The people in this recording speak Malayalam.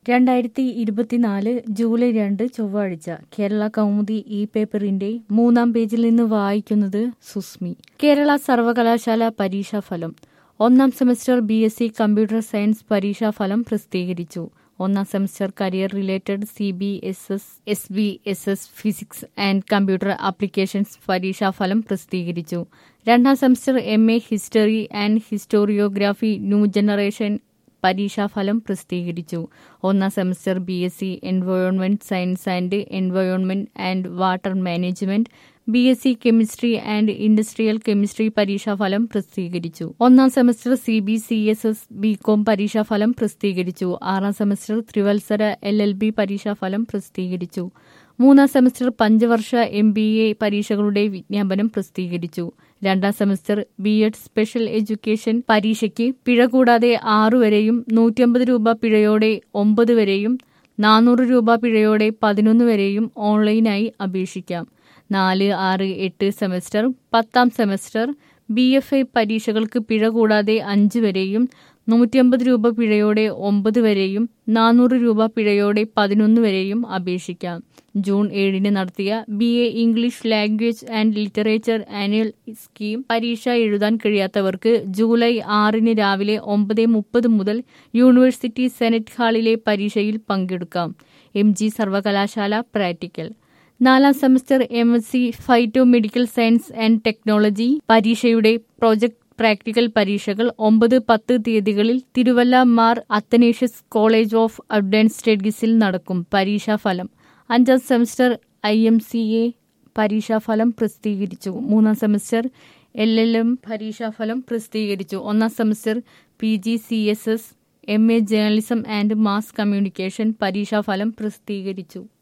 രണ്ടായിരത്തി ഇരുപത്തിനാല് ജൂലൈ രണ്ട് ചൊവ്വാഴ്ച കേരള കൗമുദി ഇ പേപ്പറിന്റെ മൂന്നാം പേജിൽ നിന്ന് വായിക്കുന്നത് സുസ്മി കേരള സർവകലാശാല പരീക്ഷാഫലം ഒന്നാം semester B S C computer science പരീക്ഷാഫലം പ്രസിദ്ധീകരിച്ചു ഒന്നാം semester career related C B S S S B S S physics and computer applications പരീക്ഷാഫലം പ്രസിദ്ധീകരിച്ചു രണ്ടാം semester M A history and historiography new generation പരീക്ഷാഫലം പ്രസിദ്ധീകരിച്ചു ഒന്നാം semester B S C environment science and environment and water management B S C chemistry and industrial chemistry പരീക്ഷാഫലം പ്രസിദ്ധീകരിച്ചു ഒന്നാം semester C B C S S B com പരീക്ഷാഫലം പ്രസിദ്ധീകരിച്ചു ആറാം സെമസ്റ്റർ ത്രിവത്സര എൽ എൽ ബി പരീക്ഷാഫലം പ്രസിദ്ധീകരിച്ചു മൂന്നാം സെമസ്റ്റർ പഞ്ചവർഷ എം ബി എ പരീക്ഷകളുടെ വിജ്ഞാപനം പ്രസിദ്ധീകരിച്ചു രണ്ടാം semester B Ed special education പരീക്ഷയ്ക്ക് പിഴ കൂടാതെ ആറു വരെയും നൂറ്റിയമ്പത് രൂപ പിഴയോടെ ഒമ്പത് വരെയും നാനൂറ് രൂപ പിഴയോടെ പതിനൊന്ന് വരെയും ഓൺലൈനായി അപേക്ഷിക്കാം നാല് ആറ് എട്ട് സെമസ്റ്റർ പത്താം സെമസ്റ്റർ ബി എഫ് എ പരീക്ഷകൾക്ക് പിഴ കൂടാതെ അഞ്ച് വരെയും നൂറ്റിയമ്പത് രൂപ പിഴയോടെ ഒമ്പത് വരെയും നാനൂറ് രൂപ പിഴയോടെ പതിനൊന്ന് വരെയും അപേക്ഷിക്കാം ജൂൺ ഏഴിന് നടത്തിയ B A English language and literature annual scheme പരീക്ഷ എഴുതാൻ കഴിയാത്തവർക്ക് ജൂലൈ ആറിന് രാവിലെ ഒമ്പത് മുപ്പത് മുതൽ യൂണിവേഴ്സിറ്റി സെനറ്റ് ഹാളിലെ പരീക്ഷയിൽ പങ്കെടുക്കാം എം ജി സർവകലാശാല പ്രാക്ടിക്കൽ നാലാം semester M S C phyto medical science and technology പരീക്ഷയുടെ പ്രോജക്ട് പ്രാക്ടിക്കൽ പരീക്ഷകൾ ഒമ്പത് പത്ത് തീയതികളിൽ Thiruvalla Mar Athanasius college of advance സ്റ്റഡീസിൽ നടക്കും പരീക്ഷാഫലം അഞ്ചാം semester I M C A പരീക്ഷാഫലം പ്രസിദ്ധീകരിച്ചു മൂന്നാം സെമസ്റ്റർ എൽ എൽ എം പരീക്ഷാഫലം പ്രസിദ്ധീകരിച്ചു ഒന്നാം semester P G C S S M A journalism and mass communication പരീക്ഷാഫലം പ്രസിദ്ധീകരിച്ചു